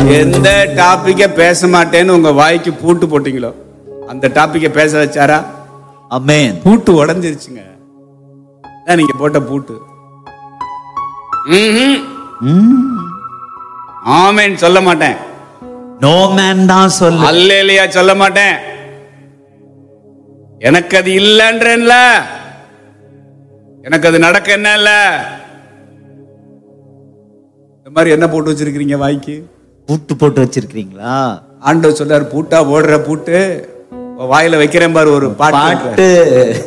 எந்த டாபிக்க பேச மாட்டேன்னு உங்க வாய்க்கு பூட்டு போட்டீங்களோ அந்த டாபிக்க பேச வச்சாரா அமேன் பூட்டு உடைஞ்சிருச்சுங்க அதான் நீங்க போட்ட பூட்டு ம்ஹும். ஆமென் சொல்ல மாட்டேன் நோ மேன் தான் சொல்லு அல்லேலியா சொல்ல மாட்டேன் எனக்கு அது இல்லைன்றேன்ல எனக்கு அது நடக்க என்ன இல்ல இந்த மாதிரி என்ன போட்டு வச்சிருக்கிறீங்க வாய்க்கு பூட்டு போட்டு வச்சிருக்கீங்களா ஆண்டவர் சொல்றாரு பூட்டா ஓடுற பூட்டு வாயில வைக்கிறேன் பாரு ஒரு பாட்டு பாட்டு